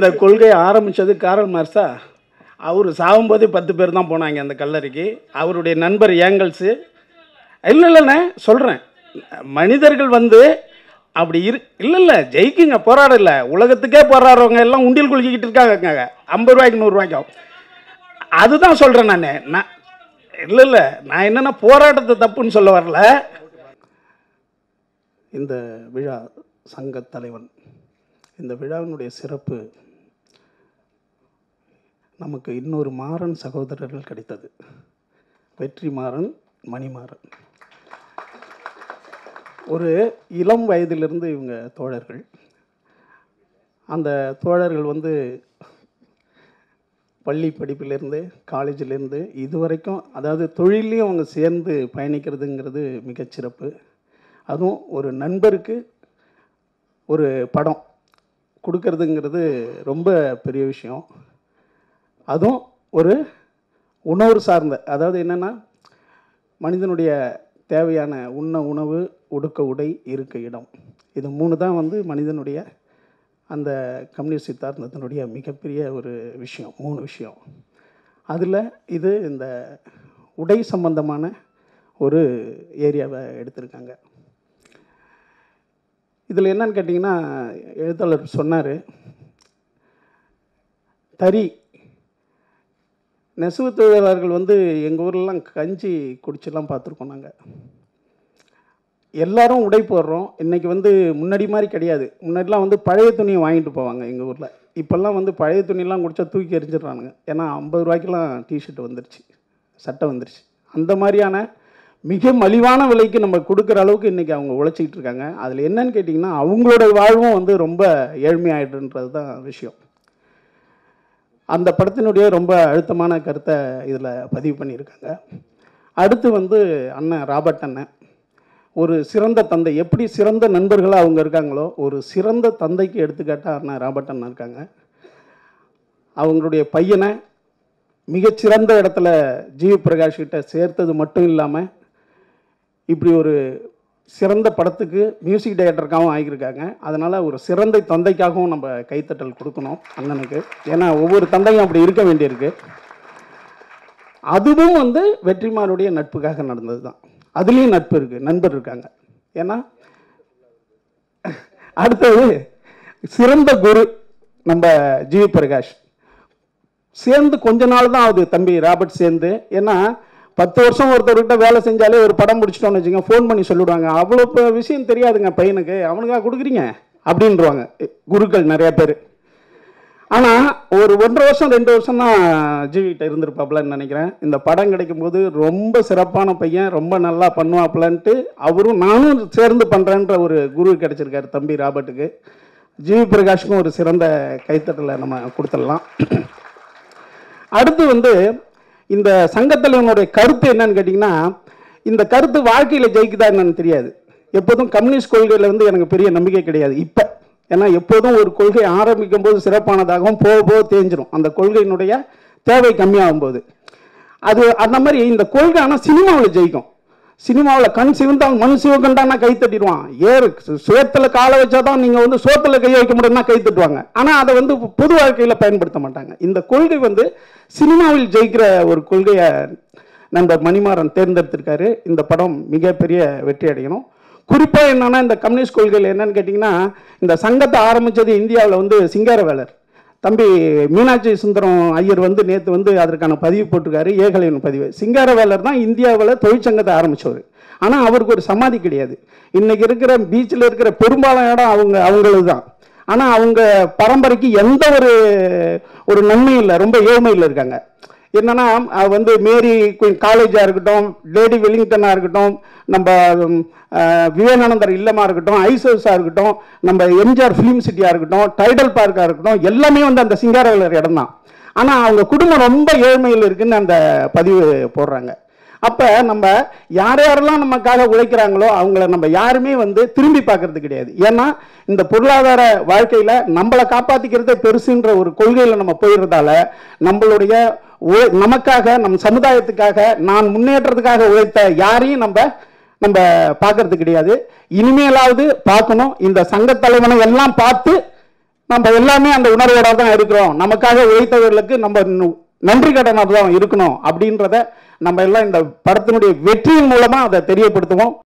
இந்த கொள்கையை ஆரம்பித்தது காரல் மார்க்ஸா அவர் சாகும்போதே பத்து பேர் தான் போனாங்க அந்த கல்லறைக்கு அவருடைய நண்பர் ஏங்கல்ஸு இல்லை இல்லைண்ணே சொல்கிறேன் மனிதர்கள் வந்து அப்படி இரு இல்லை இல்லை ஜெயிக்குங்க போராடல உலகத்துக்கே போராடுறவங்க எல்லாம் உண்டியல் குலுக்கிக்கிட்டு இருக்காங்க ஐம்பது ரூபாய்க்கு நூறுரூவாய்க்கும் அதுதான் சொல்கிறேன் நான் நான் இல்லை இல்லை நான் என்னென்னா போராட்டத்தை தப்புன்னு சொல்ல வரல இந்த விழா சங்கத் தலைவன் இந்த விழாவினுடைய சிறப்பு நமக்கு இன்னொரு மாறன் சகோதரர்கள் கிடைத்தது வெற்றி மாறன் மணிமாறன் ஒரு இளம் வயதிலிருந்து இவங்க தோழர்கள் அந்த தோழர்கள் வந்து பள்ளி படிப்பிலேருந்து காலேஜிலேருந்து இது வரைக்கும் அதாவது தொழிலையும் அவங்க சேர்ந்து பயணிக்கிறதுங்கிறது மிகச்சிறப்பு அதுவும் ஒரு நண்பருக்கு ஒரு படம் கொடுக்கறதுங்கிறது ரொம்ப பெரிய விஷயம் அதுவும் ஒரு உணவு சார்ந்த அதாவது என்னென்னா மனிதனுடைய தேவையான உண்ண உணவு உடுக்க உடை இருக்க இடம் இது மூணு தான் வந்து மனிதனுடைய அந்த கம்யூனிஸ்ட் சித்தாந்தத்தினுடைய மிகப்பெரிய ஒரு விஷயம் மூணு விஷயம் அதில் இது இந்த உடை சம்பந்தமான ஒரு ஏரியாவை எடுத்திருக்காங்க இதில் என்னன்னு கேட்டிங்கன்னா எழுத்தாளர் சொன்னார் தறி நெசவு தொழிலாளர்கள் வந்து எங்கள் ஊர்லலாம் கஞ்சி குடிச்செல்லாம் பார்த்துருக்கோம் நாங்கள் எல்லாரும் உடை போடுறோம் இன்றைக்கி வந்து முன்னாடி மாதிரி கிடையாது முன்னாடிலாம் வந்து பழைய துணியை வாங்கிட்டு போவாங்க எங்கள் ஊரில் இப்போல்லாம் வந்து பழைய துணியெல்லாம் குடிச்சா தூக்கி எரிஞ்சிடுறானுங்க ஏன்னா ஐம்பது ரூபாய்க்கெல்லாம் டிஷர்ட் வந்துருச்சு சட்டை வந்துருச்சு அந்த மாதிரியான மிக மலிவான விலைக்கு நம்ம கொடுக்குற அளவுக்கு இன்றைக்கி அவங்க உழைச்சிக்கிட்டு இருக்காங்க அதில் என்னன்னு கேட்டிங்கன்னா அவங்களோட வாழ்வும் வந்து ரொம்ப ஏழ்மையாயிடுன்றது தான் விஷயம் அந்த படத்தினுடைய ரொம்ப அழுத்தமான கருத்தை இதில் பதிவு பண்ணியிருக்காங்க அடுத்து வந்து அண்ணன் ராபர்ட் அண்ணன் ஒரு சிறந்த தந்தை எப்படி சிறந்த நண்பர்களாக அவங்க இருக்காங்களோ ஒரு சிறந்த தந்தைக்கு எடுத்துக்காட்டாக அண்ணன் ராபர்ட் அண்ணன் இருக்காங்க அவங்களுடைய பையனை மிகச்சிறந்த இடத்துல ஜிவி பிரகாஷ் கிட்ட சேர்த்தது மட்டும் இல்லாமல் இப்படி ஒரு சிறந்த படத்துக்கு மியூசிக் டைரக்டருக்காகவும் ஆகியிருக்காங்க அதனால் ஒரு சிறந்த தந்தைக்காகவும் நம்ம கைத்தட்டல் கொடுக்கணும் அண்ணனுக்கு ஏன்னா ஒவ்வொரு தந்தையும் அப்படி இருக்க வேண்டியிருக்கு அதுவும் வந்து வெற்றிமாருடைய நட்புக்காக நடந்தது தான் அதுலேயும் நட்பு இருக்குது நண்பர் இருக்காங்க ஏன்னா அடுத்தது சிறந்த குரு நம்ம ஜிவி பிரகாஷ் சேர்ந்து கொஞ்ச நாள் தான் ஆகுது தம்பி ராபர்ட் சேர்ந்து ஏன்னா பத்து வருஷம் ஒருத்தர்கிட்ட வேலை செஞ்சாலே ஒரு படம் முடிச்சிட்டோம்னு வச்சுக்கோங்க ஃபோன் பண்ணி சொல்லிவிடுவாங்க அவ்வளோ இப்போ விஷயம் தெரியாதுங்க பையனுக்கு அவனுக்காக கொடுக்குறீங்க அப்படின்றவாங்க குருக்கள் நிறைய பேர் ஆனால் ஒரு ஒன்றரை வருஷம் ரெண்டு வருஷம் தான் ஜிவிகிட்ட இருந்திருப்பாப்லன்னு நினைக்கிறேன் இந்த படம் கிடைக்கும்போது ரொம்ப சிறப்பான பையன் ரொம்ப நல்லா பண்ணுவாப்லன்ட்டு அவரும் நானும் சேர்ந்து பண்ணுறேன்ற ஒரு குரு கிடைச்சிருக்காரு தம்பி ராபர்ட்டுக்கு ஜிவி பிரகாஷுக்கும் ஒரு சிறந்த கைத்தட்டலை நம்ம கொடுத்துடலாம் அடுத்து வந்து இந்த சங்கத்தலைவனுடைய கருத்து என்னன்னு கேட்டிங்கன்னா இந்த கருத்து வாழ்க்கையில் ஜெயிக்குதா என்னன்னு தெரியாது எப்போதும் கம்யூனிஸ்ட் கொள்கையில் வந்து எனக்கு பெரிய நம்பிக்கை கிடையாது இப்போ ஏன்னா எப்போதும் ஒரு கொள்கை ஆரம்பிக்கும் போது சிறப்பானதாகவும் போக போக தேஞ்சிரும் அந்த கொள்கையினுடைய தேவை கம்மியாகும் போது அது அந்த மாதிரி இந்த கொள்கை ஆனால் சினிமாவில் ஜெயிக்கும் சினிமாவில் கண் சிவந்தால் மண் சிவகண்டானா கை தட்டிடுவான் ஏறு சுயத்தில் காலை வச்சாதான் நீங்கள் வந்து சோத்தில் கை வைக்க முடியும்னா கை தட்டுவாங்க ஆனால் அதை வந்து பொது வாழ்க்கையில் பயன்படுத்த மாட்டாங்க இந்த கொள்கை வந்து சினிமாவில் ஜெயிக்கிற ஒரு கொள்கையை நண்பர் மணிமாறன் தேர்ந்தெடுத்திருக்காரு இந்த படம் மிகப்பெரிய வெற்றி அடையணும் குறிப்பாக என்னன்னா இந்த கம்யூனிஸ்ட் கொள்கையில் என்னன்னு கேட்டிங்கன்னா இந்த சங்கத்தை ஆரம்பித்தது இந்தியாவில் வந்து சிங்காரவேலர் தம்பி மீனாட்சி சுந்தரம் ஐயர் வந்து நேற்று வந்து அதற்கான பதிவு போட்டிருக்காரு ஏகலைவன் பதிவு சிங்காரவேலர் தான் இந்தியாவில் தொழிற்சங்கத்தை ஆரம்பித்தவர் ஆனால் அவருக்கு ஒரு சமாதி கிடையாது இன்னைக்கு இருக்கிற பீச்சில் இருக்கிற பெரும்பாலான இடம் அவங்க அவங்களது தான் ஆனால் அவங்க பரம்பரைக்கு எந்த ஒரு ஒரு நன்மையும் இல்லை ரொம்ப ஏழ்மையில் இருக்காங்க என்னன்னா அஹ் வந்து மேரி குயின் காலேஜாக இருக்கட்டும் லேடி வெலிங்டனாக இருக்கட்டும் நம்ம ம், அஹ், விவேகானந்தர் இல்லமாக இருக்கட்டும் ஐசோஸாக இருக்கட்டும் நம்ம எம்ஜிஆர் ஃபிலிம் சிட்டியாக இருக்கட்டும் டைடல் பார்க்காக இருக்கட்டும் எல்லாமே வந்து அந்த சிங்காரவேலர் இடம் தான் ஆனால் அவங்க குடும்பம் ரொம்ப ஏழ்மையில் இருக்குன்னு அந்த பதிவு போடுறாங்க அப்போ நம்ம யார் யாரெல்லாம் நமக்காக உழைக்கிறாங்களோ அவங்கள நம்ம யாருமே வந்து திரும்பி பார்க்கறது கிடையாது ஏன்னா இந்த பொருளாதார வாழ்க்கையில் நம்மளை காப்பாற்றிக்கிறதே பெருசுன்ற ஒரு கொள்கையில் நம்ம போயிடுறதால நம்மளுடைய உழை- நமக்காக நம் சமுதாயத்துக்காக நான் முன்னேற்றத்துக்காக உழைத்த யாரையும் நம்ம நம்ம பார்க்கறது கிடையாது இனிமேலாவது பார்க்கணும் இந்த சங்கத் தலைவனை எல்லாம் பார்த்து நம்ம எல்லாமே அந்த உணர்வோட தான் இருக்கிறோம் நமக்காக உழைத்தவர்களுக்கு நம்ம நு- நன்றி கடனாக தான் இருக்கணும் அப்படின்றத நம்ம எல்லாம் இந்த படத்தினுடைய வெற்றியின் மூலமா அதை தெரியப்படுத்துவோம்